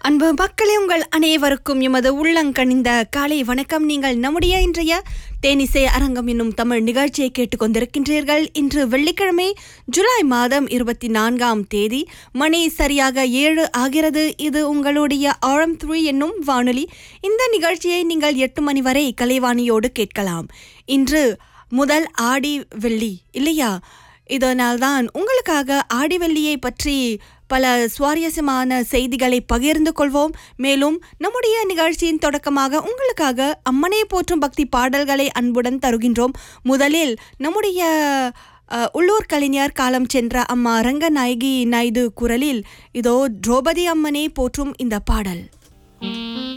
அன்பு மக்களே உங்கள் அனைவருக்கும் எமது உள்ளங்கணிந்த காலை வணக்கம் நீங்கள் நம்முடைய இன்றைய தேனிசை அரங்கம் என்னும் தமிழ் நிகழ்ச்சியை கேட்டுக்கொண்டிருக்கின்றீர்கள் இன்று வெள்ளிக்கிழமை ஜூலை மாதம் இருபத்தி நான்காம் தேதி மணி சரியாக ஏழு ஆகிறது இது உங்களுடைய ஆழம் த்ரீ என்னும் வானொலி இந்த நிகழ்ச்சியை நீங்கள் எட்டு மணி வரை கலைவாணியோடு கேட்கலாம் இன்று முதல் ஆடி வெள்ளி இல்லையா இதனால்தான் உங்களுக்காக ஆடிவெள்ளியை பற்றி பல சுவாரஸ்யமான செய்திகளை பகிர்ந்து கொள்வோம் மேலும் நம்முடைய நிகழ்ச்சியின் தொடக்கமாக உங்களுக்காக அம்மனை போற்றும் பக்தி பாடல்களை அன்புடன் தருகின்றோம் முதலில் நம்முடைய அஹ், உள்ளூர் கலைஞர் காலம் சென்ற அம்மா ரங்கநாயகி நாயுடு குரலில் இதோ திரௌபதி அம்மனை போற்றும் இந்த பாடல்